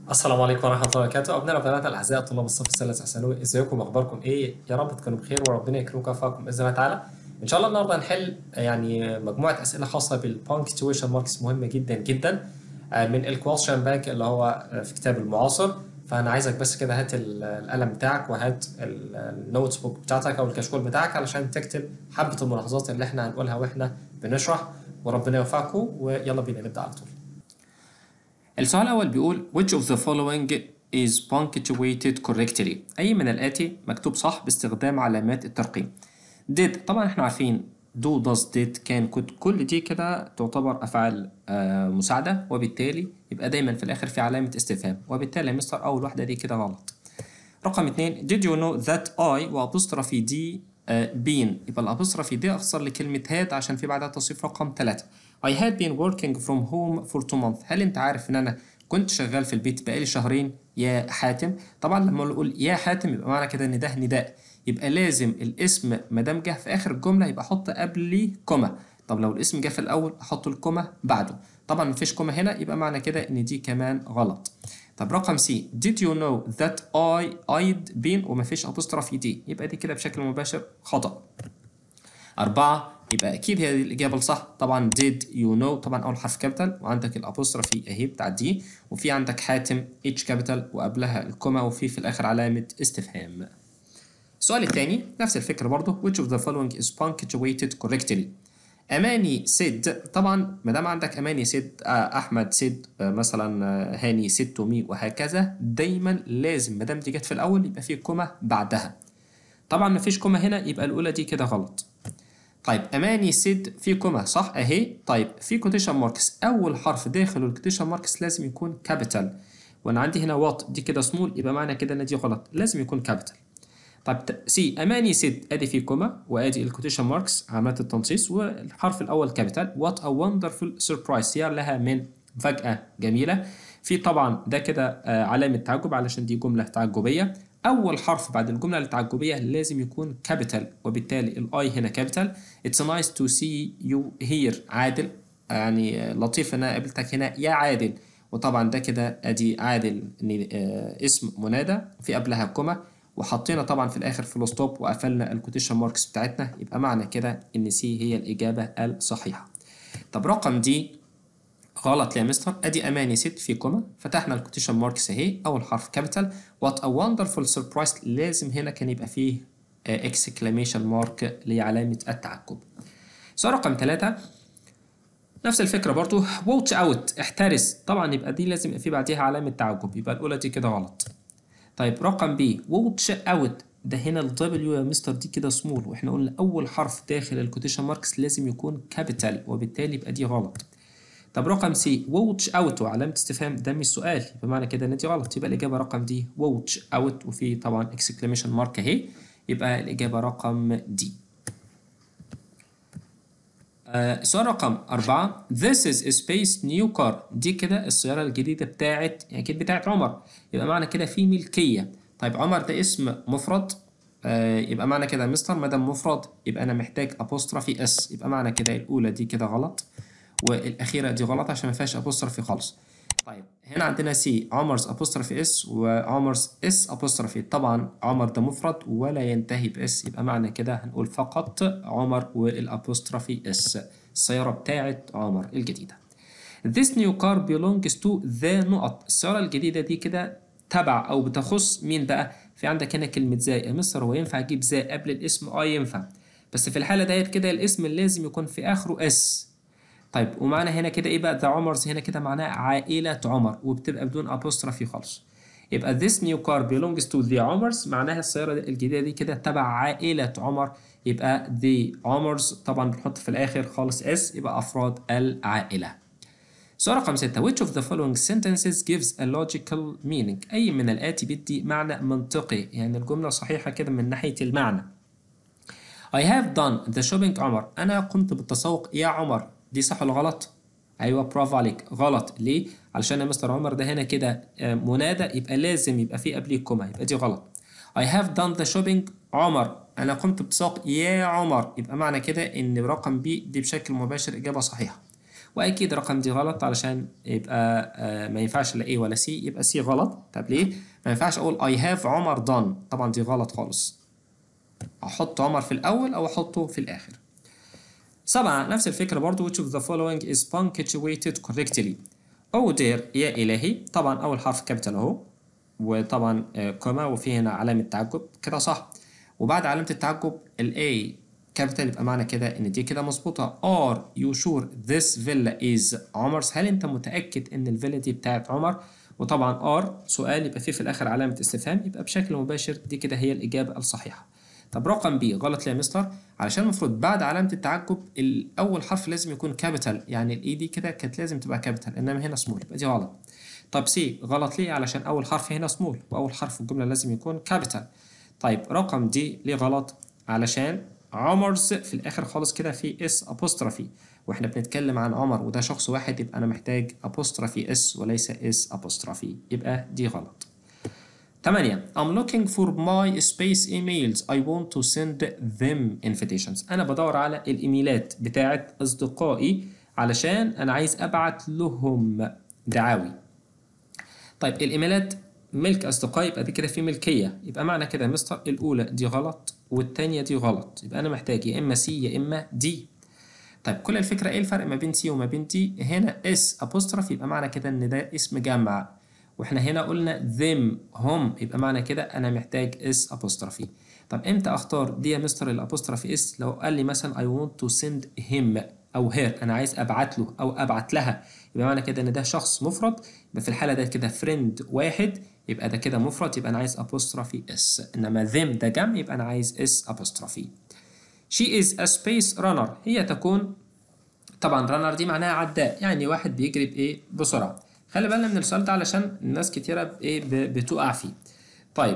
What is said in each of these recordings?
السلام عليكم ورحمة الله وبركاته أبناء وبنات الأعزاء طلاب الصف الثالث الثانوي إزيكم أخباركم إيه يا رب تكونوا بخير وربنا يكرمكم ويوفقكم بإذن الله تعالى إن شاء الله النهاردة هنحل يعني مجموعة أسئلة خاصة بالبانكتويشن ماركس مهمة جدا جدا آه، من الكويشن بانك اللي هو آه، في كتاب المعاصر فأنا عايزك بس كده هات ال- القلم بتاعك وهات ال- النوتس بوك بتاعتك أو الكشكول بتاعك علشان تكتب حبة الملاحظات اللي إحنا هنقولها وإحنا بنشرح وربنا يوفقكم ويلا بينا نبدأ على طول السؤال الأول بيقول which of the following is punctuated correctly أي من الآتي مكتوب صح باستخدام علامات الترقيم did طبعا احنا عارفين do does did كان could كل دي كده تعتبر أفعال آه مساعدة وبالتالي يبقى دايما في الآخر في علامة استفهام وبالتالي يا مستر أول واحدة دي كده غلط رقم اتنين did you know that I وأبوسترافي دي آه been يبقى الأبوسترافي دي أختصر لكلمة had عشان في بعدها تصريف رقم ثلاثة I had been working from home for two months هل أنت عارف إن أنا كنت شغال في البيت بقالي شهرين يا حاتم طبعا لما نقول يا حاتم يبقى معنى كده إن ده نداء يبقى لازم الاسم ما دام جه في آخر الجملة يبقى أحط قبليه كوما طب لو الاسم جه في الأول أحط الكوما بعده طبعا مفيش كوما هنا يبقى معنى كده إن دي كمان غلط طب رقم سي did you know that I I'd been ومفيش apostrophe دي يبقى دي كده بشكل مباشر خطأ أربعة يبقى أكيد هي دي الإجابة الصح طبعا did you know طبعا أول حرف كابيتال وعندك الأبوسترافي أهي بتاع دي وفي عندك حاتم اتش كابيتال وقبلها الكوما وفي في الآخر علامة استفهام السؤال الثاني نفس الفكرة برضه which of the following is punctuated correctly أماني سيد طبعا ما دام عندك أماني سيد آه، أحمد سيد آه، مثلا آه، هاني سيد تومي وهكذا دايما لازم ما دام دي جت في الأول يبقى في كوما بعدها طبعا مفيش كوما هنا يبقى الأولى دي كده غلط طيب أماني سيد في كوما صح أهي طيب في كوتيشن ماركس أول حرف داخل الكوتيشن ماركس لازم يكون كابيتال وأنا عندي هنا وات دي كده سمول يبقى معنى كده إن دي غلط لازم يكون كابيتال طيب ت- سي أماني سيد أدي في كوما وأدي الكوتيشن ماركس علامات التنصيص والحرف الأول كابيتال وات أ وندرفul سربرايز يا لها من مفاجأة جميلة في طبعا ده كده آه، علامة تعجب علشان دي جملة تعجبية أول حرف بعد الجملة التعجبية لازم يكون كابيتال وبالتالي الآي هنا كابيتال It's nice to see you here عادل يعني آه، لطيف إن أنا قابلتك هنا يا عادل وطبعا ده كده أدي عادل إن- آه، اسم منادى في قبلها كوما وحطينا طبعا في الاخر فول ستوب وقفلنا الكوتيشن ماركس بتاعتنا يبقى معنى كده ان سي هي الاجابه الصحيحه طب رقم دي غلط يا مستر ادي اماني ست في كوما فتحنا الكوتيشن ماركس اهي اول حرف كابيتال وات ا وندرفul سربرايز لازم هنا كان يبقى فيه اكسكلاميشن مارك لعلامه التعجب سؤال رقم ثلاثة نفس الفكرة برضو ووتش اوت احترس طبعا يبقى دي لازم يبقى في بعديها علامة تعجب يبقى الأولى دي كده غلط طيب رقم بي ووتش اوت ده هنا الدبليو يا مستر دي كده سمول واحنا قلنا اول حرف داخل الكوتيشن ماركس لازم يكون كابيتال وبالتالي يبقى دي غلط طب رقم سي ووتش اوت وعلامة استفهام ده مش سؤال يبقى معنى كده ان دي غلط يبقى الإجابة رقم دي ووتش اوت وفي طبعا اكسكليميشن مارك اهي يبقى الإجابة رقم دي آه، سؤال رقم أربعة This is a space new car دي كده السيارة الجديدة بتاعت يعني أكيد بتاعت عمر يبقى معنى كده في ملكية طيب عمر ده اسم مفرد آه يبقى معنى كده يا مستر ما دام مفرد يبقى أنا محتاج أبوسترافي اس يبقى معنى كده الأولى دي كده غلط والأخيرة دي غلط عشان ما فيهاش أبوسترافي خالص طيب هنا عندنا سي عمر's أبوسترافي اس وعمر's اس أبوسترافي طبعا عمر ده مفرد ولا ينتهي باس يبقى معنى كده هنقول فقط عمر والأبوسترافي اس السيارة بتاعت عمر الجديدة This new car belongs to the نقط السيارة الجديدة دي كده تبع أو بتخص مين بقى؟ في عندك هنا كلمة ذا يا مستر هو ينفع أجيب ذا قبل الاسم؟ أه ينفع بس في الحالة ديت كده الاسم لازم يكون في آخره اس طيب ومعنى هنا كده ايه بقى ذا عمرز هنا كده معناه عائلة عمر وبتبقى بدون apostrophe خالص يبقى this new car belongs to the عمرز معناها السيارة الجديدة دي كده تبع عائلة عمر يبقى the عمرز طبعا بنحط في الآخر خالص اس يبقى أفراد العائلة سؤال رقم 6 which of the following sentences gives a logical meaning أي من الآتي بدي معنى منطقي يعني الجملة صحيحة كده من ناحية المعنى I have done the shopping عمر أنا قمت بالتسوق يا عمر دي صح ولا غلط؟ أيوه برافو عليك غلط ليه؟ علشان يا مستر عمر ده هنا كده آه، منادى يبقى لازم يبقى فيه قبليه كوما يبقى دي غلط I have done the shopping عمر أنا قمت بالتسوق يا عمر يبقى معنى كده إن رقم بي دي بشكل مباشر إجابة صحيحة واكيد رقم دي غلط علشان يبقى آه ما ينفعش لا A ولا C يبقى C غلط طب ليه ما ينفعش اقول I have عمر done طبعا دي غلط خالص احط عمر في الاول او احطه في الاخر سبعة نفس الفكرة برضو which of the following is punctuated correctly أو دير يا إلهي طبعا أول حرف كابيتال أهو وطبعا كوما وفي هنا علامة تعجب كده صح وبعد علامة التعجب ال A كابيتال يبقى معنى كده إن دي كده مظبوطة are you sure this villa is عمر's هل أنت متأكد إن الفيلا دي بتاعت عمر وطبعا are سؤال يبقى فيه في الآخر علامة استفهام يبقى بشكل مباشر دي كده هي الإجابة الصحيحة طب رقم بي غلط ليه يا مستر علشان المفروض بعد علامة التعجب الأول حرف لازم يكون كابيتال يعني الإي دي كده كانت لازم تبقى كابيتال إنما هنا سمول يبقى دي غلط طب سي غلط ليه علشان أول حرف هنا سمول وأول حرف في الجملة لازم يكون كابيتال طيب رقم دي ليه غلط علشان عمرز في الآخر خالص كده في اس أبوسترافي واحنا بنتكلم عن عمر وده شخص واحد يبقى أنا محتاج أبوسترافي اس وليس اس أبوسترافي يبقى دي غلط 8 I'm looking for my space emails I want to send them invitations أنا بدور على الإيميلات بتاعت أصدقائي علشان أنا عايز أبعت لهم دعاوي طيب الإيميلات ملك أصدقائي يبقى دي كده في ملكية يبقى معنى كده يا مستر الأولى دي غلط والتانية دي غلط يبقى أنا محتاج يا إما سي يا إما دي طيب كل الفكرة إيه الفرق ما بين سي وما بين دي هنا اس أبوستروف يبقى معنى كده إن ده اسم جمع واحنا هنا قلنا them هم يبقى معنى كده انا محتاج اس apostrophe طب امتى اختار دي يا مستر الابوسترافي اس لو قال لي مثلا I want to send him او her انا عايز ابعت له او ابعت لها يبقى معنى كده ان ده شخص مفرد يبقى في الحاله ده كده فريند واحد يبقى ده كده مفرد يبقى انا عايز apostrophe اس انما them ده جمع يبقى انا عايز اس apostrophe she is a space runner هي تكون طبعا runner دي معناها عداء يعني واحد بيجري بايه بسرعه خلي بالنا من السؤال ده علشان الناس كتيرة بايه بتقع فيه طيب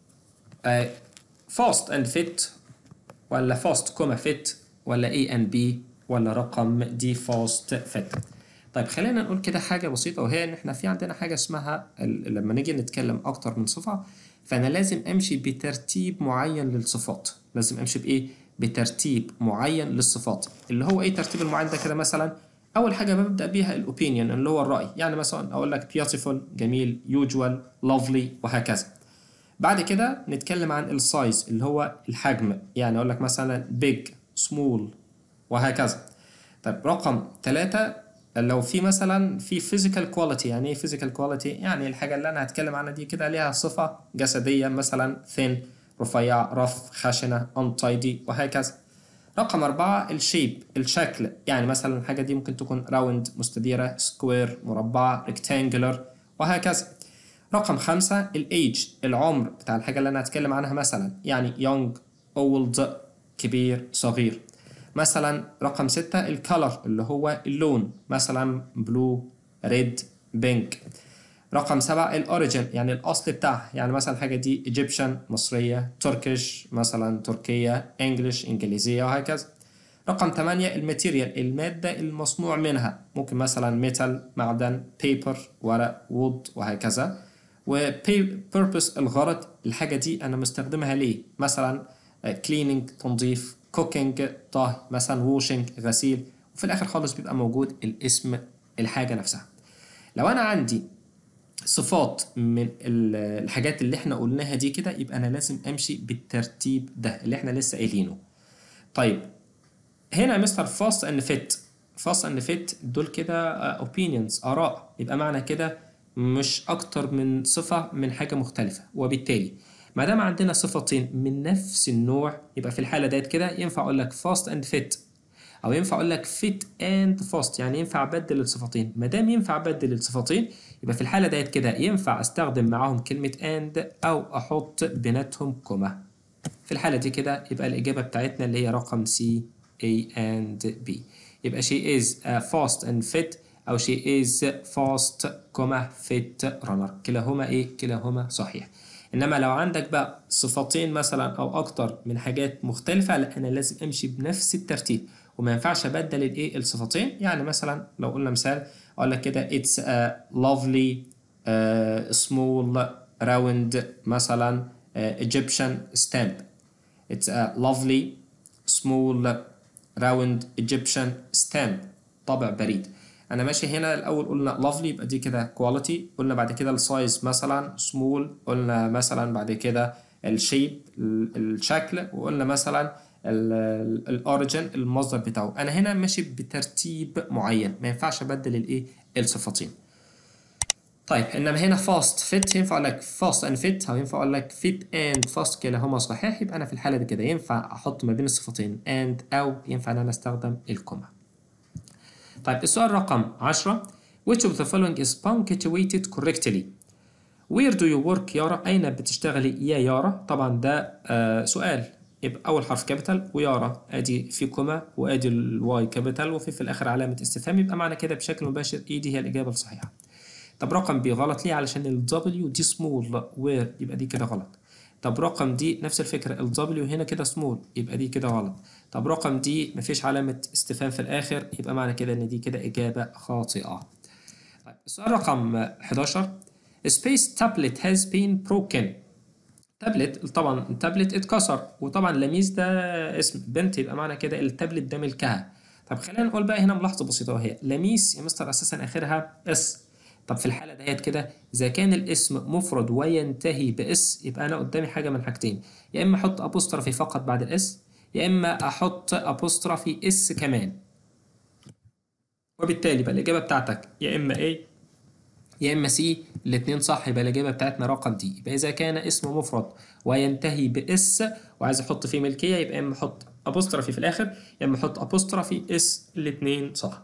آه فاست اند فيت ولا فاست كوما فيت ولا اي ان بي ولا رقم دي فاست فيت طيب خلينا نقول كده حاجة بسيطة وهي ان احنا في عندنا حاجة اسمها لما نيجي نتكلم اكتر من صفة فانا لازم امشي بترتيب معين للصفات لازم امشي بايه بترتيب معين للصفات اللي هو ايه الترتيب المعين ده كده مثلا اول حاجه ببدا بيها الاوبينيون اللي هو الراي يعني مثلا اقول لك beautiful جميل usual lovely وهكذا بعد كده نتكلم عن السايز اللي هو الحجم يعني اقول لك مثلا big small وهكذا طيب رقم ثلاثة لو في مثلا في physical quality يعني ايه physical quality يعني الحاجة اللي انا هتكلم عنها دي كده ليها صفة جسدية مثلا thin رفيع رف خشنة untidy وهكذا رقم أربعة الشيب الشكل يعني مثلا الحاجة دي ممكن تكون راوند مستديرة سكوير مربعة ريكتانجلر وهكذا رقم خمسة الإيج العمر بتاع الحاجة اللي أنا هتكلم عنها مثلا يعني young old كبير صغير مثلا رقم ستة الكالر اللي هو اللون مثلا بلو ريد بينك رقم سبعة الأوريجين يعني الأصل بتاعها يعني مثلا الحاجة دي ايجيبشن مصرية تركيش مثلا تركية انجلش إنجليزية وهكذا رقم ثمانية الماتيريال المادة المصنوع منها ممكن مثلا ميتال معدن بيبر ورق وود وهكذا وبيربس الغرض الحاجة دي أنا مستخدمها ليه مثلا كليننج تنظيف كوكينج طهي مثلا ووشنج غسيل وفي الآخر خالص بيبقى موجود الاسم الحاجة نفسها لو أنا عندي صفات من الحاجات اللي احنا قلناها دي كده يبقى انا لازم امشي بالترتيب ده اللي احنا لسه قايلينه طيب هنا مستر فاست اند فيت فاست اند فيت دول كده اوبينيونز اراء يبقى معنى كده مش اكتر من صفه من حاجه مختلفه وبالتالي ما دام عندنا صفتين من نفس النوع يبقى في الحاله ديت كده ينفع اقول لك فاست اند فيت او ينفع اقول لك فيت اند فاست يعني ينفع ابدل الصفتين ما دام ينفع ابدل الصفتين يبقى في الحاله ديت كده ينفع استخدم معاهم كلمه اند او احط بيناتهم كوما في الحاله دي كده يبقى الاجابه بتاعتنا اللي هي رقم سي A and B يبقى she is uh, fast and fit أو she is fast كوما fit runner كلاهما إيه؟ كلاهما صحيح إنما لو عندك بقى صفتين مثلا أو أكتر من حاجات مختلفة لا أنا لازم أمشي بنفس الترتيب وما ينفعش أبدل الإيه الصفتين يعني مثلا لو قلنا مثال أقول لك كده it's a lovely uh, small round مثلا uh, Egyptian stamp it's a lovely small راوند ايجيبشن ستامب طابع بريد انا ماشي هنا الاول قلنا لافلي يبقى دي كده كواليتي قلنا بعد كده السايز مثلا سمول قلنا مثلا بعد كده الشيب الشكل وقلنا مثلا الاوريجن المصدر بتاعه انا هنا ماشي بترتيب معين ما ينفعش ابدل الايه الصفتين طيب انما هنا فاست فيت ينفع اقول لك فاست اند فيت او ينفع اقول لك فيت اند فاست كلاهما صحيح يبقى انا في الحاله دي كده ينفع احط ما بين الصفتين اند او ينفع ان انا استخدم الكوما طيب السؤال رقم 10 which of the following is punctuated correctly where do you work يارا اين بتشتغلي يا يارا طبعا ده آه سؤال يبقى اول حرف كابيتال ويارا ادي في كوما وادي الواي كابيتال وفي في الاخر علامه استفهام يبقى معنى كده بشكل مباشر اي دي هي الاجابه الصحيحه طب رقم بي غلط ليه علشان ال W دي سمول وير يبقى دي كده غلط طب رقم دي نفس الفكرة ال W هنا كده سمول يبقى دي كده غلط طب رقم دي مفيش علامة استفهام في الآخر يبقى معنى كده إن دي كده إجابة خاطئة طيب السؤال رقم 11 Space tablet has been broken تابلت طبعا التابلت اتكسر وطبعا لميس ده اسم بنت يبقى معنى كده التابلت ده ملكها طب خلينا نقول بقى هنا ملاحظة بسيطة وهي لميس يا مستر أساسا آخرها اس طب في الحالة ديت كده إذا كان الاسم مفرد وينتهي بإس يبقى أنا قدامي حاجة من حاجتين يا إما أحط أبوسترافي فقط بعد الإس يا إما أحط أبوسترافي إس كمان وبالتالي بقى الإجابة بتاعتك يا إما A يا إما C الاتنين صح يبقى الإجابة بتاعتنا رقم دي يبقى إذا كان اسم مفرد وينتهي بإس وعايز أحط فيه ملكية يبقى يا إما أحط أبوسترافي في الآخر يا إما أحط أبوسترافي إس الاتنين صح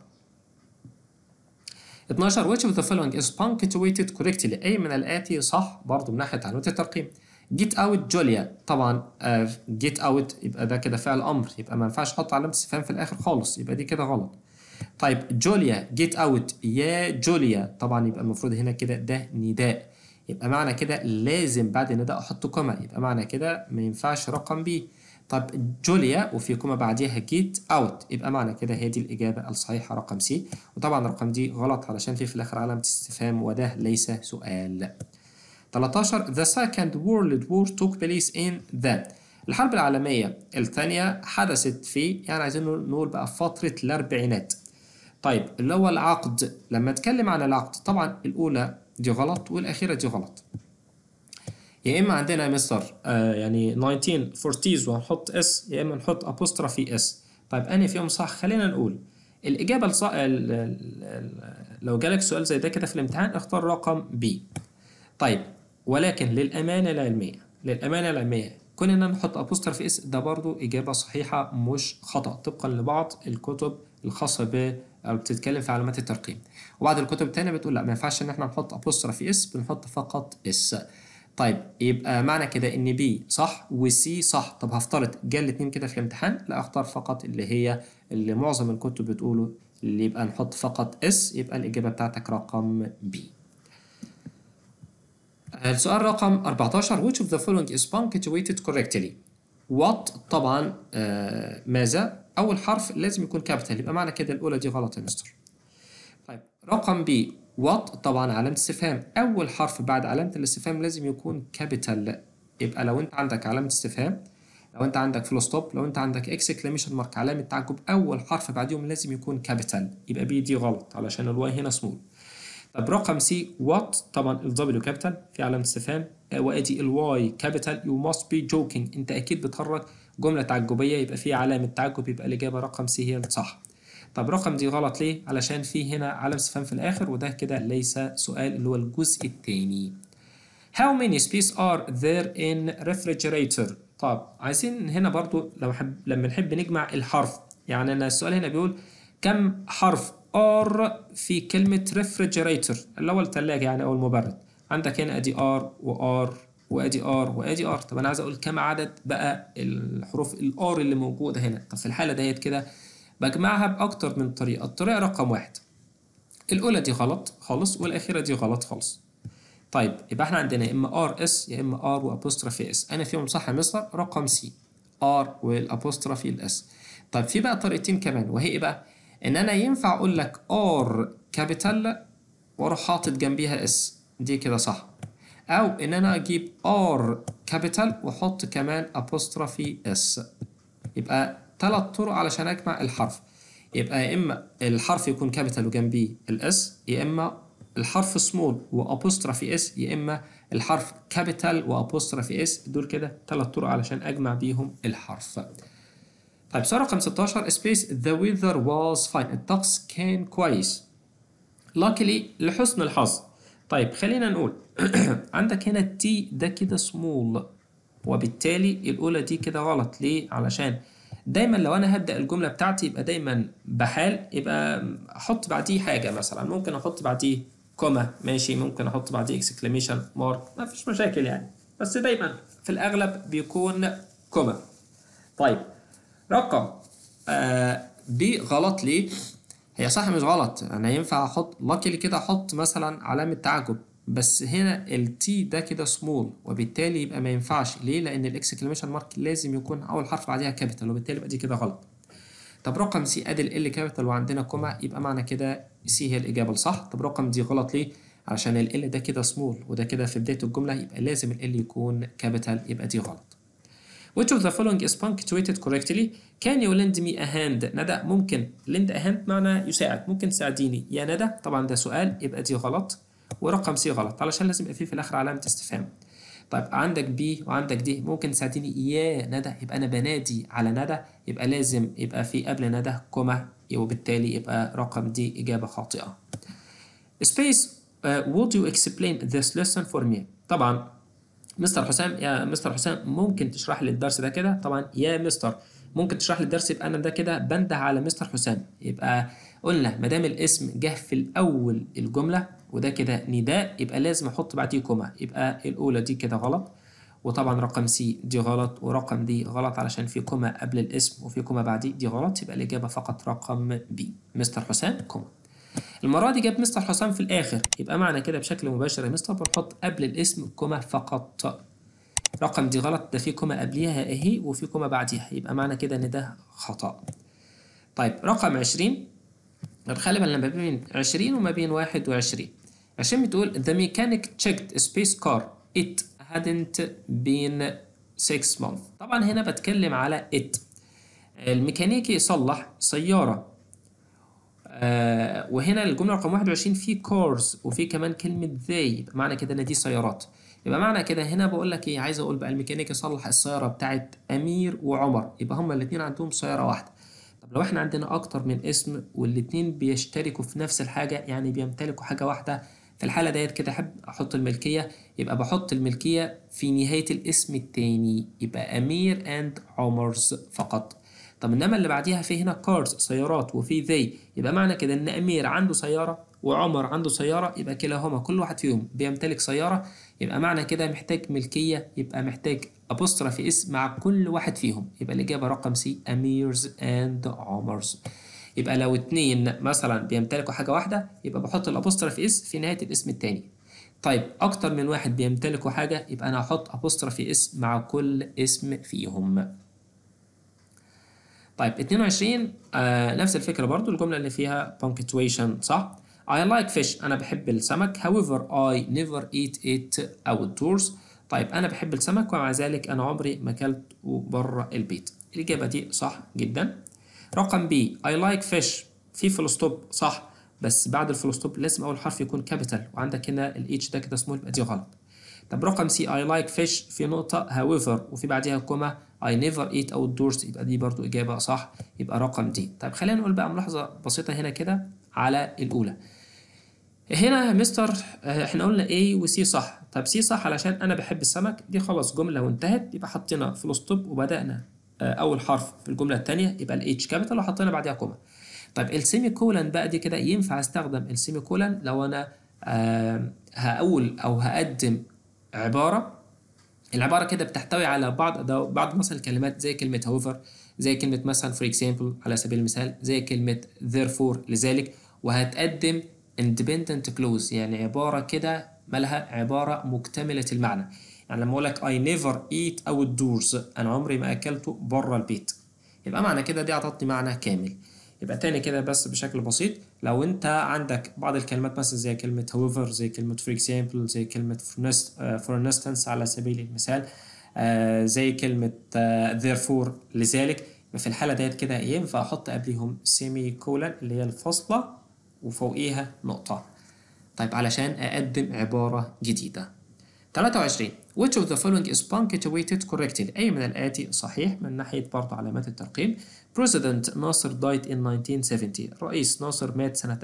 12 which of the following is punctuated correctly أي من الآتي صح برضه من ناحية علامة الترقيم get out جوليا طبعا uh, get out يبقى ده كده فعل أمر يبقى ما ينفعش أحط علامة استفهام في الآخر خالص يبقى دي كده غلط طيب جوليا get out يا جوليا طبعا يبقى المفروض هنا كده ده نداء يبقى معنى كده لازم بعد النداء أحط كوما يبقى معنى كده ما ينفعش رقم بي طب جوليا وفي كوما بعديها جيت اوت يبقى معنى كده هي دي الاجابه الصحيحه رقم سي وطبعا رقم دي غلط علشان في في الاخر علامه استفهام وده ليس سؤال 13 The second world war took place in the الحرب العالمية الثانية حدثت في يعني عايزين نقول بقى فترة الأربعينات طيب اللي هو العقد لما اتكلم عن العقد طبعا الأولى دي غلط والأخيرة دي غلط يا اما عندنا يا مستر آه يعني 1940s وهنحط اس يا اما نحط ابوسترافي اس طيب انهي فيهم صح خلينا نقول الاجابه الصح ال ال ال لو جالك سؤال زي ده كده في الامتحان اختار رقم بي طيب ولكن للامانه العلميه للامانه العلميه كنا نحط ابوسترافي اس ده برضو اجابه صحيحه مش خطا طبقا لبعض الكتب الخاصه ب او بتتكلم في علامات الترقيم وبعض الكتب التانية بتقول لا ما ينفعش ان احنا نحط ابوسترافي اس بنحط فقط اس طيب يبقى معنى كده ان بي صح وسي صح طب هفترض جه الاثنين كده في الامتحان لا اختار فقط اللي هي اللي معظم الكتب بتقوله اللي يبقى نحط فقط اس يبقى الاجابه بتاعتك رقم بي السؤال رقم 14 which of the following is punctuated correctly what طبعا آه ماذا اول حرف لازم يكون كابيتال يبقى معنى كده الاولى دي غلط يا مستر طيب رقم بي وات طبعا علامة استفهام أول حرف بعد علامة الاستفهام لازم يكون كابيتال يبقى لو أنت عندك علامة استفهام لو أنت عندك فول ستوب لو أنت عندك اكسكليميشن مارك علامة تعجب أول حرف بعديهم لازم يكون كابيتال يبقى بي دي غلط علشان الواي هنا سمول طب رقم سي وات طبعا الدبليو كابيتال في علامة استفهام وادي الواي كابيتال يو ماست بي جوكينج أنت أكيد بتخرج جملة تعجبية يبقى في علامة تعجب يبقى الإجابة رقم سي هي الصح طب رقم دي غلط ليه؟ علشان في هنا علامة استفهام في الآخر وده كده ليس سؤال اللي هو الجزء الثاني. How many space are there in refrigerator؟ طب عايزين هنا برضو لما حب لما نحب نجمع الحرف يعني أنا السؤال هنا بيقول كم حرف are في كلمة refrigerator اللي هو الثلاجة يعني أو المبرد. عندك هنا أدي R وR وادي ار وادي ار طب انا عايز اقول كم عدد بقى الحروف الار اللي موجوده هنا طب في الحاله ديت كده بجمعها بأكتر من طريقة الطريقة رقم واحد الأولى دي غلط خالص والأخيرة دي غلط خالص طيب يبقى احنا عندنا يا إما ار اس يا إما ار وأبوسترافي اس أنا فيهم صح يا مستر رقم سي ار والأبوسترافي الاس طيب في بقى طريقتين كمان وهي إيه بقى؟ إن أنا ينفع أقول لك ار كابيتال وأروح حاطط جنبيها اس دي كده صح أو إن أنا أجيب ار كابيتال وأحط كمان أبوسترافي اس يبقى ثلاث طرق علشان اجمع الحرف يبقى يا اما الحرف يكون كابيتال وجنبيه الاس يا اما الحرف سمول وابوسترافي اس يا اما الحرف كابيتال وابوسترافي اس دول كده ثلاث طرق علشان اجمع بيهم الحرف طيب سؤال رقم 16 space the weather was fine الطقس كان كويس luckily لحسن الحظ طيب خلينا نقول عندك هنا التي ده كده سمول وبالتالي الأولى دي كده غلط ليه؟ علشان دايما لو أنا هبدأ الجملة بتاعتي يبقى دايما بحال يبقى أحط بعديه حاجة مثلا ممكن أحط بعديه كوما ماشي ممكن أحط بعديه اكسكليميشن مارك ما فيش مشاكل يعني بس دايما في الأغلب بيكون كوما طيب رقم آه بي غلط ليه؟ هي صح مش غلط انا ينفع احط لاكي كده احط مثلا علامة تعجب بس هنا التي ده كده سمول وبالتالي يبقى ما ينفعش ليه؟ لأن الاكسكليميشن مارك لازم يكون أول حرف بعديها كابيتال وبالتالي يبقى دي كده غلط. طب رقم سي ادي ال كابيتال وعندنا كوما يبقى معنى كده سي هي الإجابة الصح، طب رقم دي غلط ليه؟ علشان ال ده كده سمول وده كده في بداية الجملة يبقى لازم ال يكون كابيتال يبقى دي غلط. Which of the following is punctuated correctly? Can you lend me a hand؟ ندى ممكن lend a hand معنى يساعد ممكن تساعديني يا ندى طبعا ده سؤال يبقى دي غلط ورقم سي غلط علشان لازم يبقى فيه في الآخر علامة استفهام. طيب عندك بي وعندك دي ممكن تساعديني يا ندى يبقى أنا بنادي على ندى يبقى لازم يبقى في قبل ندى كوما وبالتالي يبقى رقم دي إجابة خاطئة. Space uh, would you explain this lesson for me؟ طبعا مستر حسام يا مستر حسام ممكن تشرح لي الدرس ده كده طبعا يا مستر ممكن تشرح لي الدرس يبقى انا ده كده بنده على مستر حسام يبقى قلنا ما دام الاسم جه في الاول الجمله وده كده نداء يبقى لازم احط بعديه كوما يبقى الاولى دي كده غلط وطبعا رقم سي دي غلط ورقم دي غلط علشان في كوما قبل الاسم وفي كوما بعديه دي غلط يبقى الاجابه فقط رقم بي مستر حسام كوما المرة دي جاب مستر حسام في الآخر يبقى معنى كده بشكل مباشر يا مستر بنحط قبل الاسم كوما فقط رقم دي غلط ده في كوما قبليها اهي وفي كوما بعديها يبقى معنى كده ان ده خطأ طيب رقم عشرين خلي بالنا ما بين عشرين وما بين واحد وعشرين عشان بتقول the mechanic checked a space car it hadn't been six months طبعا هنا بتكلم على it الميكانيكي صلح سيارة آه وهنا الجملة رقم 21 في كارز وفي كمان كلمة they يبقى معنى كده ان دي سيارات يبقى معنى كده هنا بقول لك ايه عايز اقول بقى الميكانيكي صلح السيارة بتاعت امير وعمر يبقى هما الاتنين عندهم سيارة واحدة طب لو احنا عندنا اكتر من اسم والاتنين بيشتركوا في نفس الحاجة يعني بيمتلكوا حاجة واحدة في الحالة ديت كده أحب أحط الملكية يبقى بحط الملكية في نهاية الاسم التاني يبقى أمير أند عمرز فقط طب إنما اللي بعديها في هنا كارز سيارات وفي ذي يبقى معنى كده إن أمير عنده سيارة وعمر عنده سيارة يبقى كلاهما كل واحد فيهم بيمتلك سيارة يبقى معنى كده محتاج ملكية يبقى محتاج أبوسترافي اسم مع كل واحد فيهم يبقى الإجابة رقم سي أميرز أند عمرز يبقى لو اتنين مثلا بيمتلكوا حاجة واحدة يبقى بحط الأبوسترافي اس في نهاية الاسم التاني طيب أكتر من واحد بيمتلكوا حاجة يبقى أنا هحط أبوسترافي اس مع كل اسم فيهم طيب 22 آه نفس الفكرة برضو الجملة اللي فيها punctuation صح؟ I like fish أنا بحب السمك however I never eat it outdoors طيب أنا بحب السمك ومع ذلك أنا عمري ما أكلت بره البيت الإجابة دي صح جدا رقم بي I like fish في فول ستوب صح بس بعد الفول ستوب لازم أول حرف يكون كابيتال وعندك هنا الاتش ده كده سمول يبقى دي غلط طب رقم سي I like fish في نقطة however وفي بعديها كوما I never eat outdoors يبقى دي برضو إجابة صح يبقى رقم دي طيب خلينا نقول بقى ملاحظة بسيطة هنا كده على الأولى هنا يا مستر احنا قلنا A و C صح طب C صح علشان أنا بحب السمك دي خلاص جملة وانتهت يبقى حطينا فول ستوب وبدأنا أول حرف في الجملة التانية يبقى ال H كابيتال وحطينا بعديها كوما طيب السيمي كولن بقى دي كده ينفع استخدم السيمي كولن لو أنا آه هقول أو هقدم عبارة العبارة كده بتحتوي على بعض بعض مثلا الكلمات زي كلمة however زي كلمة مثلا for example على سبيل المثال زي كلمة therefore لذلك وهتقدم independent clause يعني عبارة كده مالها عبارة مكتملة المعنى يعني لما أقول لك I never eat outdoors أنا عمري ما أكلته بره البيت يبقى معنى كده دي أعطتني معنى كامل يبقى تاني كده بس بشكل بسيط لو انت عندك بعض الكلمات مثلا زي كلمة however زي كلمة for example زي كلمة for instance على سبيل المثال آه زي كلمة آه therefore لذلك في الحالة ديت كده ينفع أحط قبليهم سيمي كولن اللي هي الفاصلة وفوقيها نقطة طيب علشان أقدم عبارة جديدة 23 which of the following is punctuated correctly أي من الآتي صحيح من ناحية برضه علامات الترقيم President ناصر died in 1970 الرئيس ناصر مات سنة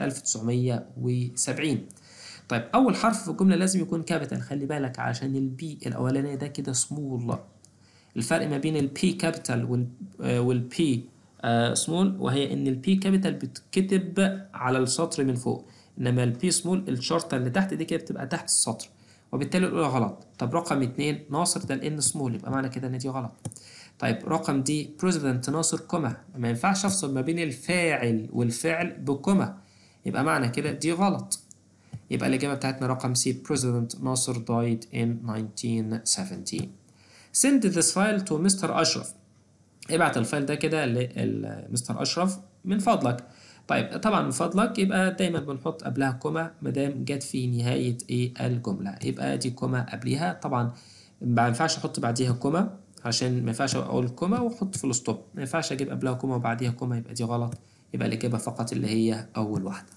1970 طيب أول حرف في الجملة لازم يكون كابيتال خلي بالك عشان البي الأولانية ده كده سمول الفرق ما بين البي كابيتال والبي سمول وهي ان البي كابيتال بتكتب على السطر من فوق انما البي سمول الشرطة اللي تحت دي كده بتبقى تحت السطر وبالتالي الاولى غلط طب رقم اتنين ناصر ده الان سمول يبقى معنى كده ان دي غلط طيب رقم دي بريزيدنت ناصر كوما ما ينفعش افصل ما بين الفاعل والفعل بكوما يبقى معنى كده دي غلط يبقى الإجابة بتاعتنا رقم سي President ناصر died in 1970 send this file to Mr. أشرف ابعت الفايل ده كده لمستر أشرف من فضلك طيب طبعا من فضلك يبقى دايما بنحط قبلها كوما مادام جت في نهاية ايه الجملة يبقى دي كوما قبليها طبعا ما ينفعش احط بعديها كوما عشان ما ينفعش اقول كوما واحط فول ستوب ما ينفعش اجيب قبلها كوما وبعديها كوما يبقى دي غلط يبقى الإجابة فقط اللي هي أول واحدة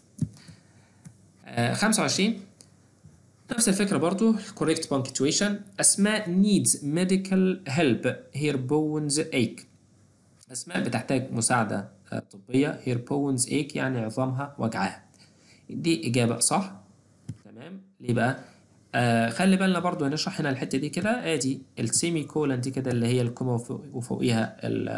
آه 25 نفس الفكرة برضو correct punctuation أسماء needs medical help her bones ache أسماء بتحتاج مساعدة آه، طبية her bones ache يعني عظامها وجعها دي إجابة صح تمام ليه بقى آه خلي بالنا برضو هنشرح هنا الحتة دي كده ادي السيمي كولن دي كده اللي هي الكوما وفوق- وفوقيها ال-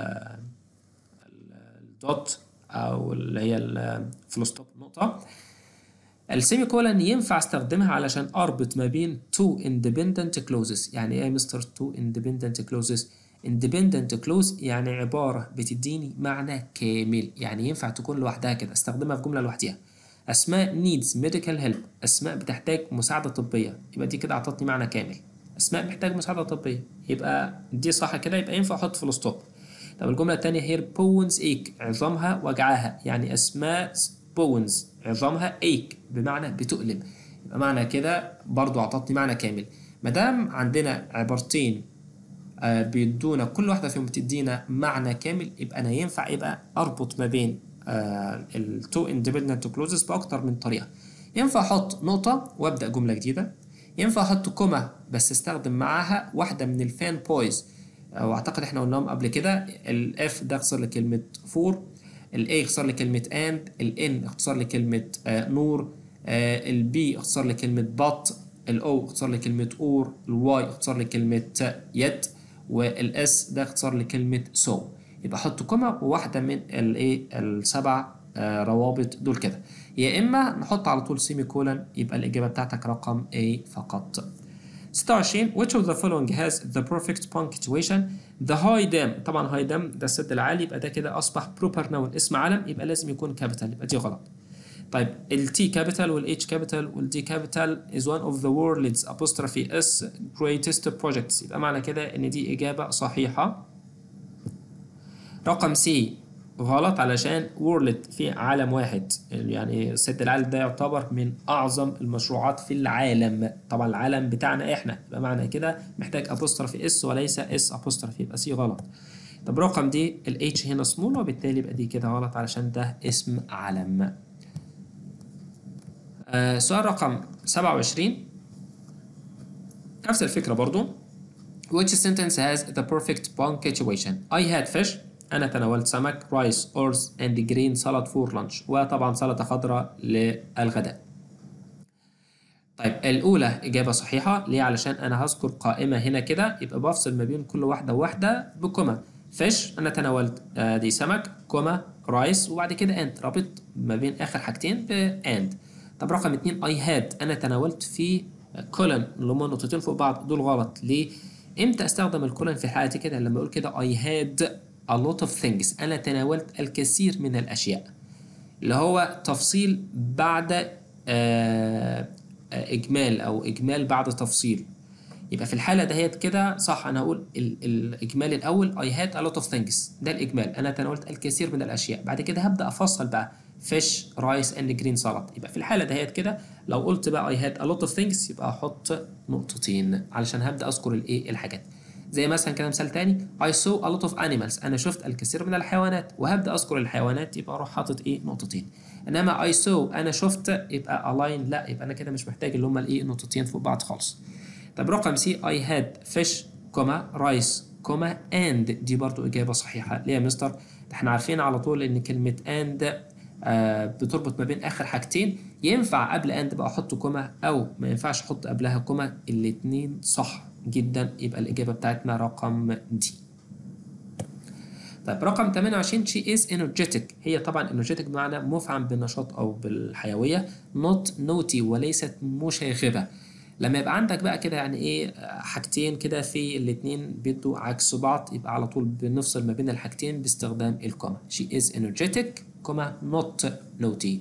ال- الدوت او اللي هي الفول ستوب نقطة السيمي كولن ينفع استخدمها علشان اربط ما بين تو independent clauses يعني ايه يا مستر تو independent clauses independent clause يعني عبارة بتديني معنى كامل يعني ينفع تكون لوحدها كده استخدمها في جملة لوحدها أسماء needs medical help أسماء بتحتاج مساعدة طبية يبقى دي كده أعطتني معنى كامل أسماء محتاج مساعدة طبية يبقى دي صح كده يبقى ينفع أحط فول ستوب طب الجملة التانية هير bones ache عظامها وجعها يعني أسماء bones عظامها ache بمعنى بتؤلم يبقى معنى كده برضو أعطتني معنى كامل مادام عندنا عبارتين آه، بيدونا كل واحدة فيهم بتدينا معنى كامل يبقى أنا ينفع يبقى أربط ما بين التو اندبندنت كلوزز بأكتر من طريقة ينفع أحط نقطة وأبدأ جملة جديدة ينفع أحط كوما بس استخدم معاها واحدة من الفان بويز وأعتقد إحنا قلناهم قبل كده الإف ده اختصار لكلمة فور الاي اختصار لكلمة اند الان اختصار لكلمة آه، نور البي اختصار لكلمة بط الاو اختصار لكلمة اور الواي اختصار لكلمة يد والاس ده اختصار لكلمة سو يبقى احط كوما وواحدة من الايه السبع آه، روابط دول كده يا اما نحط على طول سيمي كولن يبقى الاجابة بتاعتك رقم A فقط 26 which of the following has the perfect punctuation the high dam طبعا high dam ده السد العالي يبقى ده كده اصبح proper noun اسم علم يبقى لازم يكون capital يبقى دي غلط طيب ال T capital وال H capital وال D capital is one of the world's apostrophe S greatest projects يبقى معنى كده ان دي اجابة صحيحة رقم سي غلط علشان وورلد في عالم واحد يعني السد العالم ده يعتبر من اعظم المشروعات في العالم طبعا العالم بتاعنا احنا يبقى معنى كده محتاج ابوسترافي اس وليس اس ابوسترافي يبقى سي غلط طب رقم دي الاتش هنا سمول وبالتالي يبقى دي كده غلط علشان ده اسم علم آه سؤال رقم 27 نفس الفكرة برضو Which sentence has the perfect punctuation? I had fish أنا تناولت سمك rice, oars and green salad for lunch وطبعا سلطة خضراء للغداء طيب الأولى إجابة صحيحة ليه؟ علشان أنا هذكر قائمة هنا كده يبقى بفصل ما بين كل واحدة وواحدة بكوما فيش أنا تناولت آه، دي سمك كوما رايس وبعد كده أند رابط ما بين آخر حاجتين بأند طب رقم اتنين I had أنا تناولت في كولن اللي هما نقطتين فوق بعض دول غلط ليه؟ امتى استخدم الكولن في الحالة دي كده لما اقول كده I had a lot of things انا تناولت الكثير من الاشياء اللي هو تفصيل بعد آه، آه، اجمال او اجمال بعد تفصيل يبقى في الحالة دهيت كده صح أنا هقول ال- الإجمال الأول I had a lot of things ده الإجمال أنا تناولت الكثير من الأشياء بعد كده هبدأ أفصل بقى fish rice and green salad يبقى في الحالة دهيت كده لو قلت بقى I had a lot of things يبقى أحط نقطتين علشان هبدأ أذكر الإيه الحاجات زي مثلا كده مثال تاني I saw a lot of animals أنا شفت الكثير من الحيوانات وهبدأ أذكر الحيوانات يبقى أروح حاطط إيه نقطتين إنما I saw أنا شفت يبقى align لا يبقى أنا كده مش محتاج اللي هما الإيه نقطتين فوق بعض خالص طب رقم سي I had fish كوما rice كوما and دي برضو إجابة صحيحة ليه يا مستر؟ ده احنا عارفين على طول إن كلمة and آه بتربط ما بين آخر حاجتين ينفع قبل and بقى أحط كوما أو ما ينفعش أحط قبلها كوما الاتنين صح جدا يبقى الإجابة بتاعتنا رقم دي طيب رقم 28 she is energetic هي طبعا energetic بمعنى مفعم بالنشاط أو بالحيوية not naughty وليست مشاغبة لما يبقى عندك بقى كده يعني ايه حاجتين كده في الاتنين بيدوا عكس بعض يبقى على طول بنفصل ما بين الحاجتين باستخدام الكوما she is energetic كوما not naughty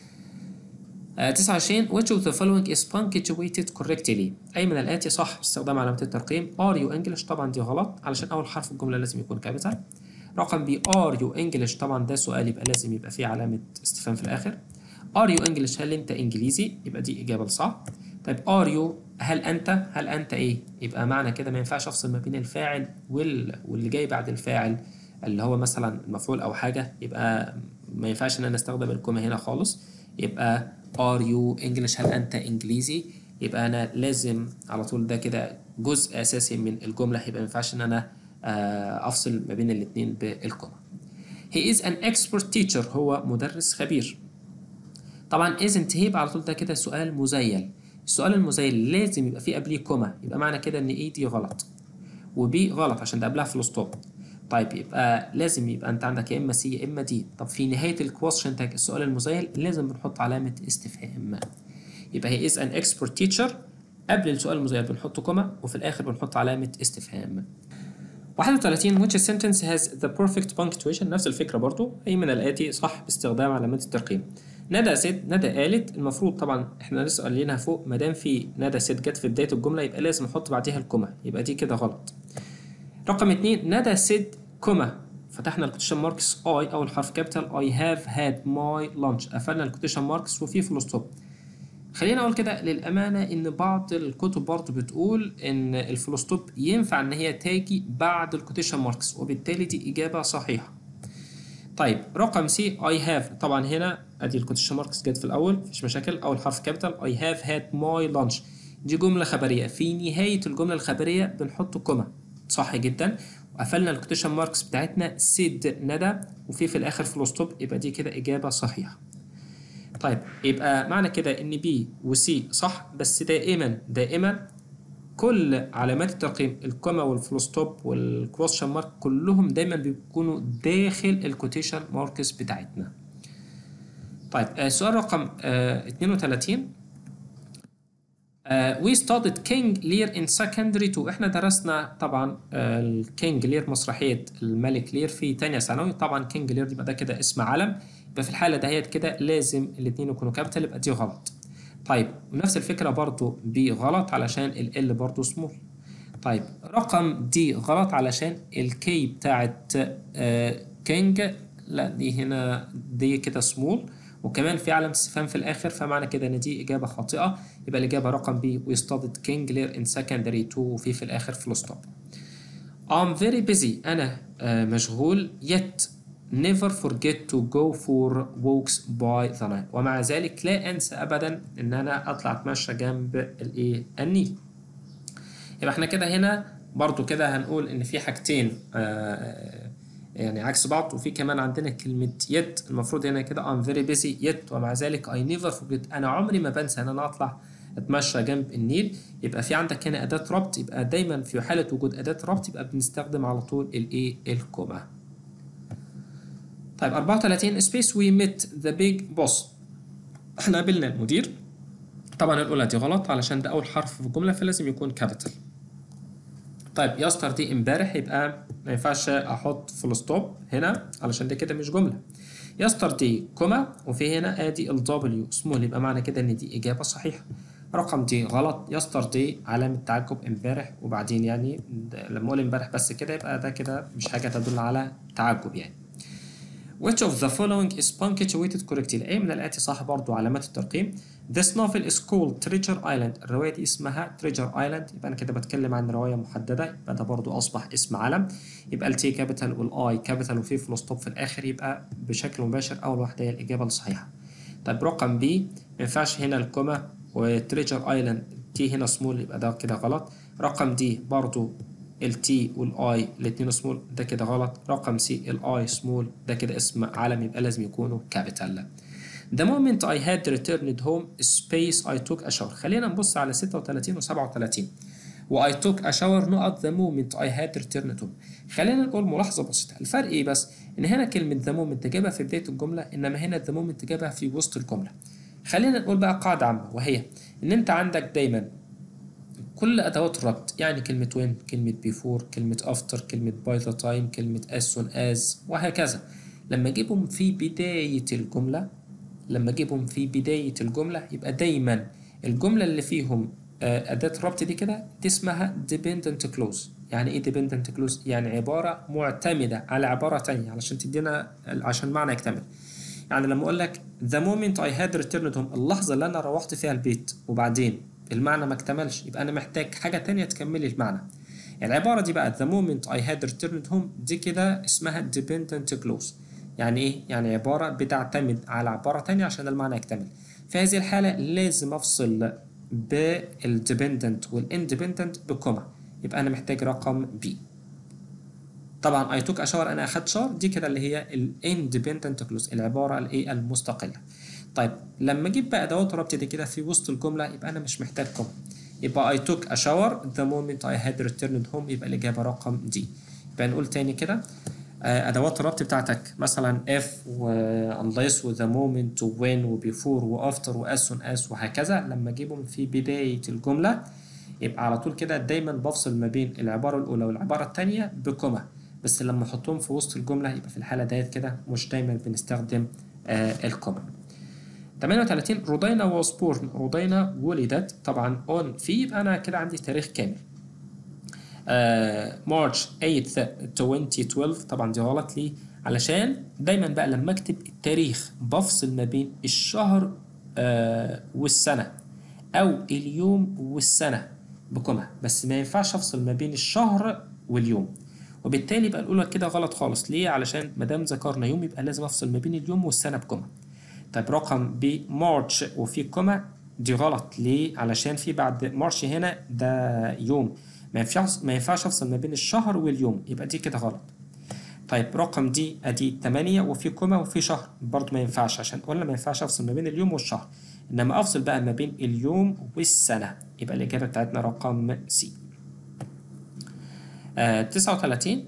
آه 29 which of the following is punctuated correctly أي من الآتي صح باستخدام علامة الترقيم are you English طبعا دي غلط علشان أول حرف الجملة لازم يكون كابيتال رقم بي are you English طبعا ده سؤال يبقى لازم يبقى فيه علامة استفهام في الآخر are you English هل أنت إنجليزي يبقى دي إجابة صح طيب are you هل أنت هل أنت إيه يبقى معنى كده ما ينفعش أفصل ما بين الفاعل وال... واللي جاي بعد الفاعل اللي هو مثلا المفعول أو حاجة يبقى ما ينفعش إن أنا أستخدم الكومة هنا خالص يبقى are you English هل أنت إنجليزي يبقى أنا لازم على طول ده كده جزء أساسي من الجملة يبقى ما ينفعش إن أنا أفصل ما بين الاتنين بالكومة he is an expert teacher هو مدرس خبير طبعا isn't هيبقى على طول ده كده سؤال مزيل السؤال المزيل لازم يبقى فيه قبليه كوما يبقى معنى كده ان ايه دي غلط وبي غلط عشان ده قبلها فول ستوب طيب يبقى لازم يبقى انت عندك يا اما سي يا اما دي طب في نهايه الكويشن تاج السؤال المزيل لازم بنحط علامه استفهام يبقى هي از ان اكسبرت تيتشر قبل السؤال المزيل بنحط كوما وفي الاخر بنحط علامه استفهام 31 which sentence has the perfect punctuation نفس الفكره برضو اي من الاتي صح باستخدام علامات الترقيم ندى ست ندى قالت المفروض طبعا احنا لسه قايلينها فوق ما دام في ندى ست جت في بدايه الجمله يبقى لازم احط بعديها الكوما يبقى دي كده غلط رقم اتنين ندى ست كوما فتحنا الكوتيشن ماركس اي اول حرف كابيتال اي هاف هاد ماي لانش قفلنا الكوتيشن ماركس وفي فول ستوب خلينا اقول كده للامانه ان بعض الكتب برضه بتقول ان الفول ستوب ينفع ان هي تاجي بعد الكوتيشن ماركس وبالتالي دي اجابه صحيحه طيب رقم سي اي هاف طبعا هنا ادي الكوتيشن ماركس جت في الاول مفيش مشاكل اول حرف كابيتال اي هاف هاد ماي لانش دي جمله خبريه في نهايه الجمله الخبريه بنحط كوما صح جدا وقفلنا الكوتيشن ماركس بتاعتنا سيد ندى وفي في الاخر فول ستوب يبقى دي كده اجابه صحيحه طيب يبقى معنى كده ان بي وسي صح بس دائما دائما كل علامات الترقيم الكوما والفول ستوب والكويشن مارك كلهم دايما بيكونوا داخل الكوتيشن ماركس بتاعتنا طيب السؤال رقم آه 32 وي ستادد كينج لير ان سكندري 2 احنا درسنا طبعا الكينج لير مسرحيه الملك لير في تانية ثانوي طبعا كينج لير يبقى ده كده اسم علم يبقى في الحاله دهيت كده لازم الاثنين يكونوا كابيتال يبقى دي غلط طيب ونفس الفكره برضو بي غلط علشان ال ال برضو سمول طيب رقم دي غلط علشان الكي بتاعت آه كينج لا دي هنا دي كده سمول وكمان في علامة استفهام في الآخر فمعنى كده إن دي إجابة خاطئة يبقى الإجابة رقم بي we studied King Lear in secondary 2 وفي في الآخر فول ستوب I'm very busy أنا آه مشغول yet never forget to go for walks by the night ومع ذلك لا أنسى أبدا إن أنا أطلع أتمشى جنب الإيه النيل يبقى إحنا كده هنا برضو كده هنقول إن في حاجتين آه يعني عكس بعض وفي كمان عندنا كلمة يد المفروض هنا كده I'm very busy يد ومع ذلك I never forget أنا عمري ما بنسى إن أنا أطلع أتمشى جنب النيل يبقى في عندك هنا أداة ربط يبقى دايما في حالة وجود أداة ربط يبقى بنستخدم على طول الإيه الكوما طيب 34 space we met the big boss احنا قابلنا المدير طبعا الأولى دي غلط علشان ده أول حرف في الجملة فلازم يكون كابيتال طيب يستر دي امبارح يبقى ما ينفعش احط فول ستوب هنا علشان ده كده مش جمله يستر دي كوما وفي هنا ادي الدبليو سمول يبقى معنى كده ان دي اجابه صحيحه رقم دي غلط يستر دي علامه تعجب امبارح وبعدين يعني لما اقول امبارح بس كده يبقى ده كده مش حاجه تدل على تعجب يعني which of the following is punctuated correctly اي من الاتي صح برضو علامات الترقيم This novel is called Treasure Island الرواية دي اسمها Treasure Island يبقى أنا كده بتكلم عن رواية محددة يبقى ده برضو أصبح اسم علم يبقى التي كابيتال والآي كابيتال وفي فول ستوب في الآخر يبقى بشكل مباشر أول واحدة هي الإجابة الصحيحة طيب رقم بي ما ينفعش هنا الكوما وتريجر ايلاند تي هنا سمول يبقى ده كده غلط رقم دي برضو التي والاي الاتنين سمول ده كده غلط رقم سي الاي سمول ده كده اسم علم يبقى لازم يكونوا كابيتال The moment I had returned home space I took a shower خلينا نبص على 36 و 37 و I took a shower not the moment I had returned home خلينا نقول ملاحظة بسيطة الفرق ايه بس ان هنا كلمة the moment جابها في بداية الجملة انما هنا the moment جابها في وسط الجملة خلينا نقول بقى قاعدة عامة وهي ان انت عندك دايما كل ادوات الربط يعني كلمة when كلمة before كلمة after كلمة by the time كلمة as soon as وهكذا لما اجيبهم في بداية الجملة لما اجيبهم في بداية الجملة يبقى دايما الجملة اللي فيهم آه، أداة الربط دي كده دي اسمها dependent clause يعني ايه dependent clause يعني عبارة معتمدة على عبارة تانية علشان تدينا عشان المعنى يكتمل يعني لما اقول لك the moment I had returned home اللحظة اللي انا روحت فيها البيت وبعدين المعنى ما اكتملش يبقى انا محتاج حاجة تانية تكمل لي المعنى العبارة دي بقى the moment I had returned home دي كده اسمها dependent clause يعني ايه؟ يعني عبارة بتعتمد على عبارة تانية عشان المعنى يكتمل في هذه الحالة لازم افصل بالديبندنت والاندبندنت بكوما يبقى انا محتاج رقم بي طبعا I took a shower انا اخدت شاور دي كده اللي هي الاندبندنت كلوز العباره الايه المستقله طيب لما اجيب بقى ادوات الربط دي كده في وسط الجمله يبقى انا مش محتاج كوما يبقى I took a shower the moment I had returned home يبقى الاجابه رقم دي يبقى نقول تاني كده آه، ادوات الربط بتاعتك مثلا if و unless و the moment و when و before و after و as soon as وهكذا لما اجيبهم في بدايه الجمله يبقى على طول كده دايما بفصل ما بين العباره الاولى والعباره الثانيه بكوما بس لما احطهم في وسط الجمله يبقى في الحاله ديت كده مش دايما بنستخدم آه الكوما 38 رودينا was born رودينا ولدت طبعا on في يبقى انا كده عندي تاريخ كامل مارش 8 2012 طبعا دي غلط ليه علشان دايما بقى لما اكتب التاريخ بفصل ما بين الشهر آه والسنه او اليوم والسنه بكوما بس ما ينفعش افصل ما بين الشهر واليوم وبالتالي بقى الاولى كده غلط خالص ليه علشان ما دام ذكرنا يوم يبقى لازم افصل ما بين اليوم والسنه بكوما طيب رقم ب مارش وفي كوما دي غلط ليه علشان في بعد مارش هنا ده يوم ما ينفعش ما ينفعش افصل ما بين الشهر واليوم يبقى دي كده غلط طيب رقم دي ادي 8 وفي كوما وفي شهر برضه ما ينفعش عشان قلنا ما ينفعش افصل ما بين اليوم والشهر انما افصل بقى ما بين اليوم والسنه يبقى الاجابه بتاعتنا رقم سي آه 39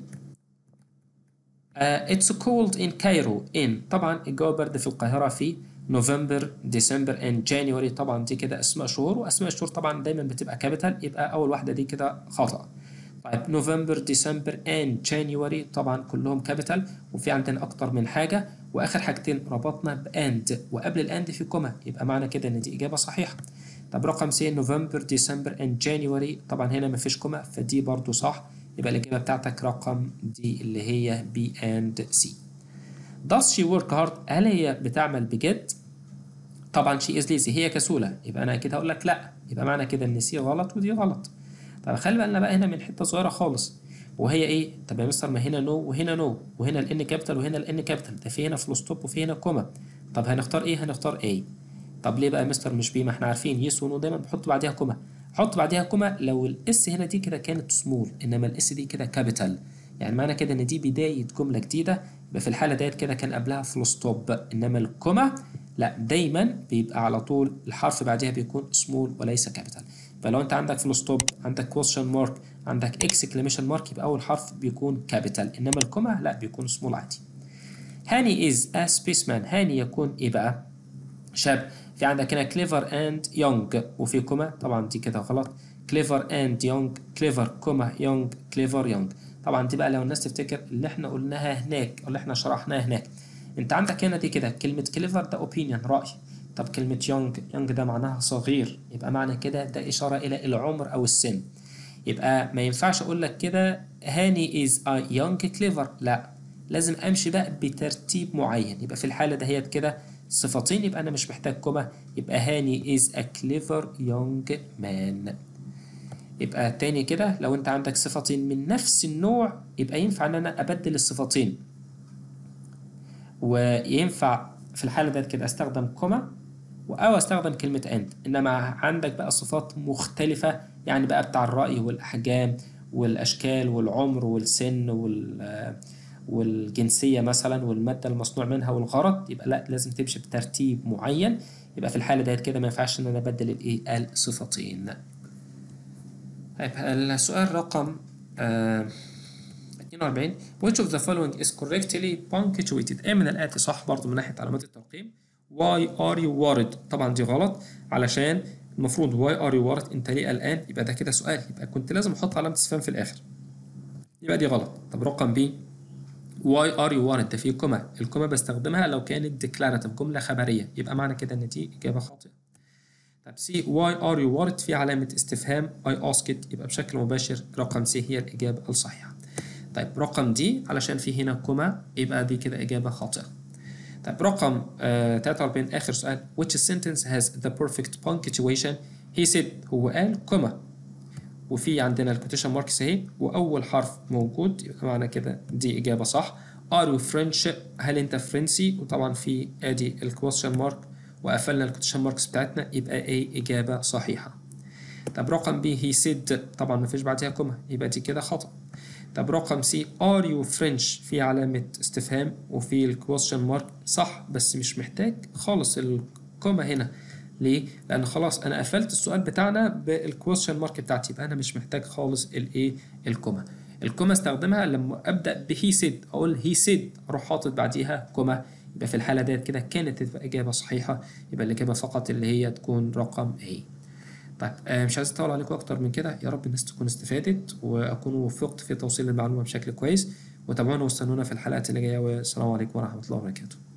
آه it's cold in Cairo in طبعا الجو برد في القاهرة في نوفمبر ديسمبر and جانيوري طبعا دي كده اسماء شهور واسماء الشهور طبعا دايما بتبقى كابيتال يبقى اول واحدة دي كده خطأ طيب نوفمبر ديسمبر and جانيوري طبعا كلهم كابيتال وفي عندنا اكتر من حاجة واخر حاجتين ربطنا باند وقبل الاند في كوما يبقى معنى كده ان دي اجابة صحيحة طب رقم سي نوفمبر ديسمبر and جانيوري طبعا هنا مفيش كوما فدي برضو صح يبقى الإجابة بتاعتك رقم دي اللي هي B and C. Does she work hard؟ هل هي بتعمل بجد؟ طبعا she is lazy هي كسولة يبقى أنا أكيد هقول لك لأ يبقى معنى كده إن C غلط ودي غلط. طب خلي بالنا بقى هنا من حتة صغيرة خالص وهي إيه؟ طب يا مستر ما هنا نو وهنا نو وهنا ال N كابيتال وهنا ال N كابيتال ده في هنا فول ستوب وفي هنا كوما. طب هنختار إيه؟ هنختار A. طب ليه بقى يا مستر مش بي؟ ما إحنا عارفين يس ونو دايما بحط بعديها كوما. حط بعديها كوما لو الاس هنا دي كده كانت سمول انما الاس دي كده كابيتال يعني معنى كده ان دي بدايه جمله جديده يبقى في الحاله ديت كده كان قبلها فول ستوب انما الكوما لا دايما بيبقى على طول الحرف بعديها بيكون سمول وليس كابيتال فلو انت عندك فول ستوب عندك كويشن مارك عندك اكسكليميشن مارك يبقى اول حرف بيكون كابيتال انما الكوما لا بيكون سمول عادي هاني از ا سبيسمان هاني يكون ايه بقى شاب في عندك هنا كليفر اند يونج وفي كوما طبعا دي كده غلط كليفر اند يونج كليفر كوما يونج كليفر يونج طبعا دي بقى لو الناس تفتكر اللي احنا قلناها هناك اللي احنا شرحناها هناك انت عندك هنا دي كده كلمة كليفر ده اوبينيون رأي طب كلمة يونج يونج ده معناها صغير يبقى معنى كده ده إشارة إلى العمر أو السن يبقى ما ينفعش أقول لك كده هاني is a young clever لا لازم أمشي بقى بترتيب معين يبقى في الحالة دهيت كده صفتين يبقى انا مش محتاج كوما يبقى هاني is a clever young man يبقى تاني كده لو انت عندك صفتين من نفس النوع يبقى ينفع ان انا ابدل الصفتين وينفع في الحالة ديت كده استخدم كوما او استخدم كلمة اند انما عندك بقى صفات مختلفة يعني بقى بتاع الرأي والاحجام والاشكال والعمر والسن وال والجنسية مثلا والمادة المصنوع منها والغرض يبقى لا لازم تمشي بترتيب معين يبقى في الحالة ديت كده ما ينفعش ان انا ابدل الايه الصفتين طيب السؤال رقم آه 42 which of the following is correctly punctuated ايه من الآتي صح برضو من ناحية علامات الترقيم why are you worried طبعا دي غلط علشان المفروض why are you worried انت ليه قلقان يبقى ده كده سؤال يبقى كنت لازم احط علامة استفهام في الآخر يبقى دي غلط طب رقم بي why are you worried ده فيه كوما الكوما بستخدمها لو كانت declarative جملة خبرية يبقى معنى كده ان دي إجابة خاطئة طب سي why are you worried في علامة استفهام I ask it يبقى بشكل مباشر رقم سي هي الإجابة الصحيحة طيب رقم دي علشان في هنا كوما يبقى دي كده إجابة خاطئة طيب رقم آه 43 آخر سؤال which sentence has the perfect punctuation he said هو قال كوما وفي عندنا الكوتيشن ماركس اهي واول حرف موجود يبقى معنى كده دي اجابه صح ار يو فرنش هل انت فرنسي وطبعا في ادي الكويشن مارك وقفلنا الكوتيشن ماركس بتاعتنا يبقى ايه اجابه صحيحه طب رقم بي هي سيد طبعا ما فيش بعدها كوما يبقى دي كده خطا طب رقم سي ار يو فرنش في علامه استفهام وفي الكويشن مارك صح بس مش محتاج خالص الكوما هنا ليه؟ لأن خلاص أنا قفلت السؤال بتاعنا بالكويشن مارك بتاعتي يبقى أنا مش محتاج خالص الإيه؟ الكوما. الكوما استخدمها لما أبدأ بهي سيد أقول هي سيد أروح حاطط بعديها كوما يبقى في الحالة ديت كده كانت تبقى إجابة صحيحة يبقى الإجابة فقط اللي هي تكون رقم A. طيب آه مش عايز أطول عليكم أكتر من كده يا رب الناس تكون استفادت وأكون وفقت في توصيل المعلومة بشكل كويس وتابعونا واستنونا في الحلقات اللي جاية والسلام عليكم ورحمة الله وبركاته.